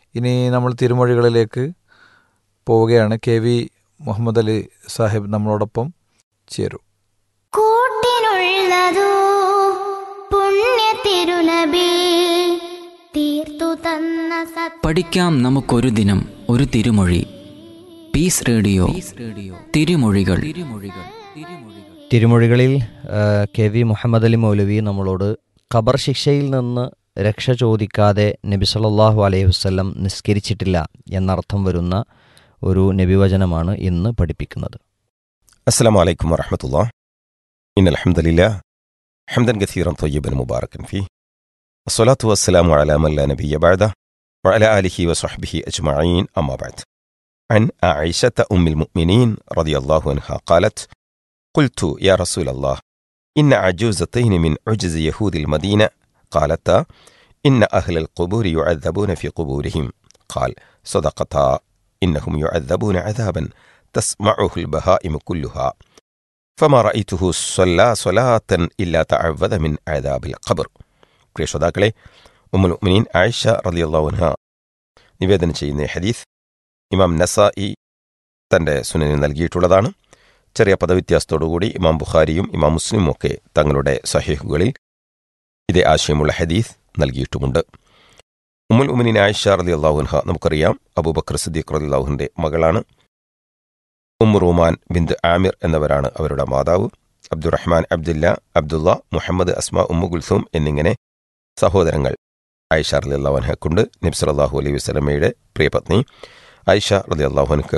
ഇനി നമ്മൾ തിരുമൊഴികളിലേക്ക് പോവുകയാണ് കെ വി മുഹമ്മദ് അലി സാഹിബ് നമ്മളോടൊപ്പം ചേരും കൂട്ടിനുള്ളതോ പുണ്യ തിരുനബി തീർത്തു തന്ന സത് പഠിക്കാം നമുക്കൊരു ദിനം ഒരു തിരുമൊഴി പീസ് റേഡിയോ റേഡിയോ തിരുമൊഴികൾ തിരുമൊഴികൾ തിരുമൊഴികൾ തിരുമൊഴികളിൽ ആ, കെ വി മുഹമ്മദ് അലി മൗലവി നമ്മളോട് ഖബർ ശിക്ഷയിൽ നിന്ന് രക്ഷ ചോദിക്കാതെ നബി സല്ലല്ലാഹു അലൈഹി വസല്ലം നിസ്കരിച്ചിട്ടില്ല എന്നർത്ഥം വരുന്ന ഒരു നബിവചനമാണ് ഇന്ന് പഠിപ്പിക്കുന്നത് السلام عليكم ورحمة الله إن الحمد لله حمدا كثيرا طيبا مباركا فيه والصلاة والسلام على من لا نبي بعده وعلى آله وصحبه أجمعين أما بعد عن عائشة أم المؤمنين رضي الله عنها قالت قلت يا رسول الله إن عجوزتين من عجز يهود المدينة قالتا إن أهل القبور يعذبون في قبورهم قال صدقتا إنهم يعذبون عذابا تسمعه البهائم كلها فما رأيته صلى صلاة إلا تعوذ من عذاب القبر പ്രിയ ശ്രോതാക്കളെ ഉമ്മുൽ മുഅ്മിനീൻ ആയിഷ റളിയല്ലാഹു അൻഹ നിവേദനം ചെയ്യുന്ന ഈ ഹദീസ് ഇമാം നസായി തൻ്റെ സുനനിൽ നൽകിയിട്ടുള്ളതാണ് ചെറിയ പദവ്യത്യാസത്തോടുകൂടി ഇമാം ബുഖാരിയും ഇമാം മുസ്ലിമും ഒക്കെ തങ്ങളുടെ സഹീഹുകളിൽ ഇതേ ആശയമുള്ള ഹദീസ് നൽകിയിട്ടുമുണ്ട് ഉമ്മുൽ ഉമിനിൻ ആയിഷ റളിയല്ലാഹു അൻഹ നമുക്കറിയാം അബൂബക്കർ സിദ്ദീഖ് റളിയല്ലാഹുവിൻ്റെ മകളാണ് ഉമ്മു റൂമാൻ ബിന്ദ് ആമിർ എന്നിവരാണ് അവരുടെ മാതാവ് അബ്ദുറഹ്മാൻ അബ്ദുല്ല അബ്ദുള്ള മുഹമ്മദ് അസ്മ ഉമ്മു ഗുൽസൂം എന്നിങ്ങനെ സഹോദരങ്ങൾ ആയിഷ റലി അള്ളാഹുനഹക്കുണ്ട് നബ്സ് അള്ളാഹു അലൈഹി വസ്ലമയുടെ പ്രിയപത്നി ആയിഷ റലി അള്ളാഹുനക്ക്